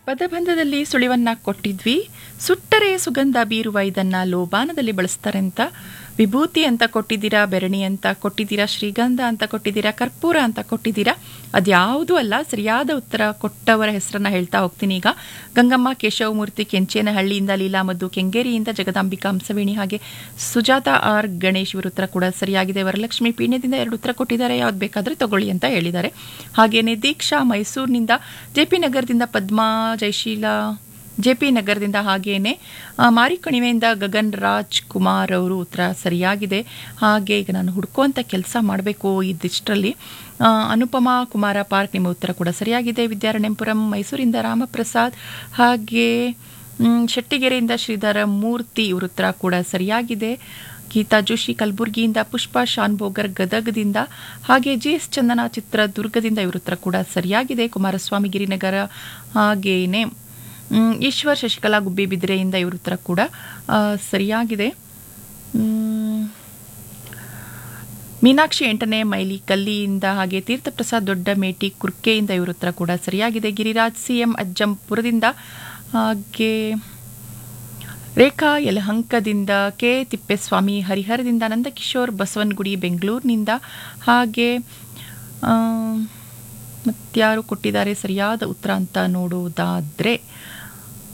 ಪದಬಂಧದಲ್ಲಿ ಸುಳಿವನ್ನ ಕೊಟ್ಟಿದ್ವಿ ಸುಟ್ಟರೆ ಸುಗಂಧ ಬೀರುವ ಇದನ್ನ ಲೋಬಾನದಲ್ಲಿ ಬಳಸ್ತಾರೆ ಅಂತ ವಿಭೂತಿ ಅಂತ ಕೊಟ್ಟಿದ್ದೀರಾ ಬೆರಣಿ ಅಂತ ಕೊಟ್ಟಿದ್ದೀರಾ ಶ್ರೀಗಂಧ ಅಂತ ಕೊಟ್ಟಿದ್ದೀರಾ ಕರ್ಪೂರ ಅಂತ ಕೊಟ್ಟಿದ್ದೀರಾ ಅದ್ಯಾವುದೂ ಅಲ್ಲ ಸರಿಯಾದ ಉತ್ತರ ಕೊಟ್ಟವರ ಹೆಸರನ್ನ ಹೇಳ್ತಾ ಹೋಗ್ತೀನಿ ಈಗ ಗಂಗಮ್ಮ ಕೇಶವಮೂರ್ತಿ ಕೆಂಚೇನಹಳ್ಳಿಯಿಂದ ಲೀಲಾ ಮದ್ದು ಕೆಂಗೇರಿಯಿಂದ ಜಗದಾಂಬಿಕಾ ಹಂಸವೇಣಿ ಹಾಗೆ ಸುಜಾತ ಆರ್ ಗಣೇಶ್ ಇವ್ರ ಉತ್ತರ ಕೂಡ ಸರಿಯಾಗಿದೆ ವರಲಕ್ಷ್ಮಿ ಪೀಣ್ಯದಿಂದ ಎರಡು ಉತ್ತರ ಕೊಟ್ಟಿದ್ದಾರೆ ಯಾವ್ದು ಬೇಕಾದ್ರೆ ತಗೊಳ್ಳಿ ಅಂತ ಹೇಳಿದ್ದಾರೆ ಹಾಗೇನೆ ದೀಕ್ಷಾ ಮೈಸೂರಿನಿಂದ ಜೆ ಪಿ ನಗರದಿಂದ ಪದ್ಮಾ ಜಯಶೀಲ ಜೆ ಪಿ ನಗರದಿಂದ ಹಾಗೇನೆ ಆ, ಮಾರಿಕಣಿವೆಯಿಂದ ಗಗನ್ ರಾಜ್ ಕುಮಾರ್ ಅವರು ಉತ್ತರ ಸರಿಯಾಗಿದೆ ಹಾಗೆ ಈಗ ನಾನು ಹುಡ್ಕುವಂಥ ಕೆಲಸ ಮಾಡಬೇಕು ಇದಿಷ್ಟರಲ್ಲಿ ಆ, ಅನುಪಮಾ ಕುಮಾರ ಪಾರ್ಕ್ ನಿಮ್ಮ ಉತ್ತರ ಕೂಡ ಸರಿಯಾಗಿದೆ ವಿದ್ಯಾರಣ್ಯಪುರಂ ಮೈಸೂರಿಂದ ರಾಮಪ್ರಸಾದ್ ಹಾಗೆ ಮ್, ಶೆಟ್ಟಿಗೆರೆಯಿಂದ ಶ್ರೀಧರ ಮೂರ್ತಿ ಇವ್ರ ಉತ್ತರ ಕೂಡ ಸರಿಯಾಗಿದೆ ಗೀತಾ ಜೋಶಿ ಕಲಬುರಗಿಯಿಂದ ಪುಷ್ಪ ಶಾನ್ಭೋಗರ್ ಗದಗದಿಂದ ಹಾಗೆ ಜಿ ಎಸ್ ಚಂದನ ಚಿತ್ರದುರ್ಗದಿಂದ ಇವ್ರ ಉತ್ತರ ಕೂಡ ಸರಿಯಾಗಿದೆ ಕುಮಾರಸ್ವಾಮಿ ಗಿರಿನಗರ ಹಾಗೇನೆ ಮ್, ಈಶ್ವರ್ ಶಶಿಕಲಾ ಗುಬ್ಬಿ ಬಿದಿರೆಯಿಂದ ಇವ್ರ ಉತ್ತರ ಕೂಡ ಆ, ಸರಿಯಾಗಿದೆ ಮ್, ಮೀನಾಕ್ಷಿ ಎಂಟನೇ ಮೈಲಿ ಕಲ್ಲಿಯಿಂದ ಹಾಗೆ ತೀರ್ಥಪ್ರಸಾದ್ ದೊಡ್ಡ ಮೇಟಿ ಕುರ್ಕೆಯಿಂದ ಇವ್ರ ಉತ್ತರ ಕೂಡ ಸರಿಯಾಗಿದೆ ಗಿರಿರಾಜ್ ಸಿ ಎಂ ಅಜ್ಜಂಪುರದಿಂದ ಹಾಗೆ ರೇಖಾ ಯಲಹಂಕದಿಂದ ಕೆ ತಿಪ್ಪೇಸ್ವಾಮಿ ಹರಿಹರದಿಂದ ನಂದಕಿಶೋರ್ ಬಸವನಗುಡಿ ಬೆಂಗಳೂರಿನಿಂದ ಹಾಗೆ ಆ, ಮತ್ಯಾರು ಕೊಟ್ಟಿದ್ದಾರೆ ಸರಿಯಾದ ಉತ್ತರ ಅಂತ ನೋಡುವುದಾದರೆ